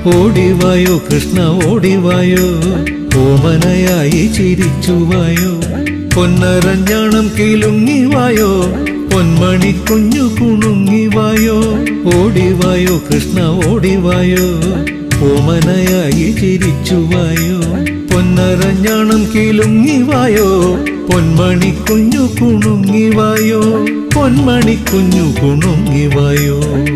ഓടിവായോ കൃഷ്ണ ഓടിവായോ ഓമനയായി ചിരിച്ചുവായോ പൊന്നരഞ്ഞാണം കിലുങ്ങിവായോ പൊന്മണി കുഞ്ഞു കുണുങ്ങിവായോ ഓടിവായോ കൃഷ്ണ ഓടിവായോ ഓമനയായി ചിരിച്ചുവായോ പൊന്നരഞ്ഞാണം കിലുങ്ങിവായോ പൊന്മണി കുഞ്ഞു കുണുങ്ങിവായോ പൊന്മണി കുഞ്ഞു കുണുങ്ങിവായോ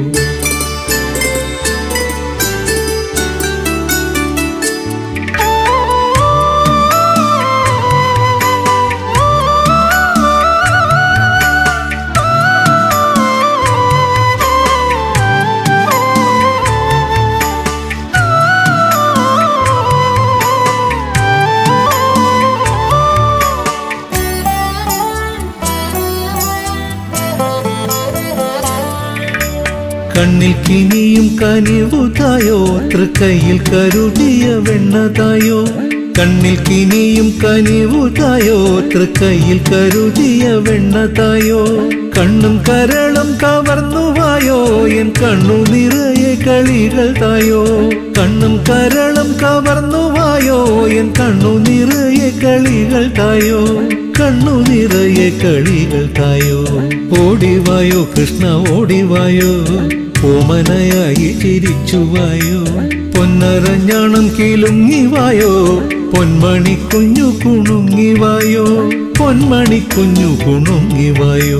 കണ്ണിൽ കിനിയും കനിവുതായോ തൃക്കൈയിൽ കരുതിയ വെണ്ണതായോ കണ്ണിൽ കിനിയും കനിവുതായോ തൃക്കൈയിൽ കരുതിയ വെണ്ണതായോ കണ്ണും കരളും കവർന്നുവായോ എൻ കണ്ണു നിറയെ കളികൾ തായോ കണ്ണും കരളും കവർന്നുവായോ എൻ കണ്ണു നിറയെ കളികൾ തായോ കണ്ണു നിറയെ കളികൾ തായോ ഓടിവായോ കൃഷ്ണ ഓടിവായോ ഓമനയായി ചിരിച്ചുവായോ പൊന്നരഞ്ഞാണം കിലുങ്ങിവായോ പൊന്മണി കുഞ്ഞു കുണുങ്ങിവായോ പൊന്മണി കുഞ്ഞു കുണുങ്ങിവായോ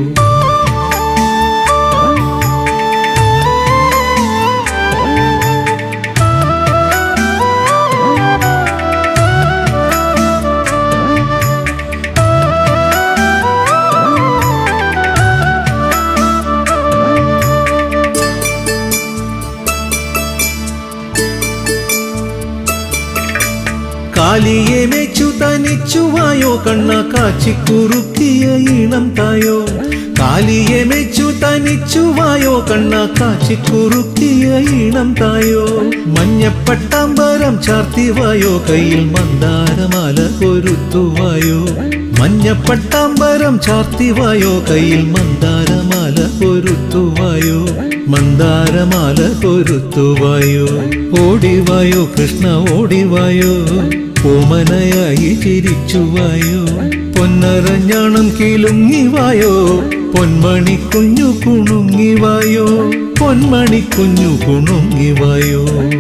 കാലിയെ മെച്ചു തനിച്ചുവായോ കണ്ണ കാച്ചിക്കുറുക്കിയ ഈണം തായോ കാലിയെ മെച്ചു തനിച്ചുവായോ കണ്ണ കാച്ചിക്കുറുക്കിയ ഈണം തായോ മഞ്ഞപ്പട്ടാമ്പരം ചാർത്തിവായോ കയ്യിൽ മന്ദാരമാല കൊരുത്തുവായോ മഞ്ഞപ്പട്ടാമ്പരം ചാർത്തിവായോ കയ്യിൽ മന്ദാരമാല കൊരുത്തുവായോ മന്ദാരമാല കൊരുത്തുവായോ ഓടിവായോ കൃഷ്ണ ഓടിവായോ ഓമനയായി ചിരിച്ചുവായോ പൊന്നരഞ്ഞാണം കിലുങ്ങിവായോ പൊന്മണി കുഞ്ഞു കുണുങ്ങിവായോ പൊന്മണി കുഞ്ഞു കുണുങ്ങിവായോ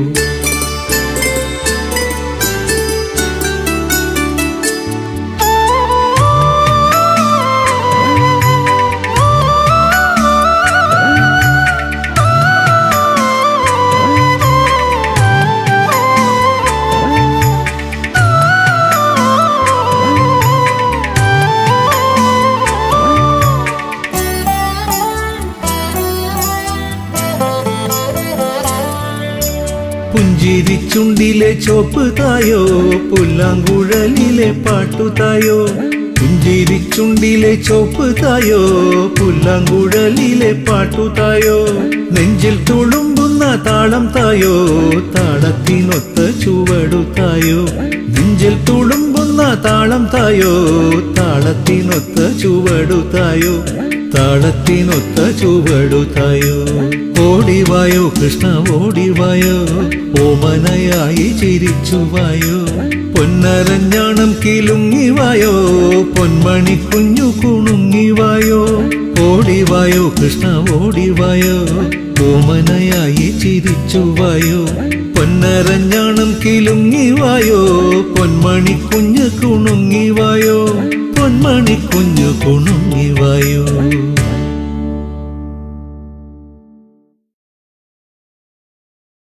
പുഞ്ചിരിച്ചുണ്ടിലെ ചോപ്പ് തായോ പുല്ലാങ്കുഴലിലെ പാട്ടു തായോ പുഞ്ചിരിച്ചുണ്ടിലെ ചോപ്പ് തായോ പുല്ലാങ്കുഴലിലെ പാട്ടു തായോ നെഞ്ചിൽ തുളുമ്പുന്ന താളം തായോ താളത്തിനൊത്ത ചുവടു തായോ നെഞ്ചിൽ തുളുമ്പുന്ന താളം തായോ താളത്തിനൊത്ത ചുവടു തായോ താളത്തിനൊത്ത ചുവടു തായോ ഓടിവായോ കൃഷ്ണ ഓടിവായോ ഓമനയായി ചിരിച്ചുവായോ പൊന്നരഞ്ഞാണം കിലുങ്ങിവായോ പൊന്മണി കുഞ്ഞു കുണുങ്ങിവായോ ഓടിവായോ കൃഷ്ണ ഓടിവായോ ഓമനയായി ചിരിച്ചുവായോ പൊന്നരഞ്ഞാണം കിലുങ്ങിവായോ പൊന്മണി കുഞ്ഞു കുണുങ്ങിവായോ പൊന്മണി കുഞ്ഞു കുണുങ്ങിവായോ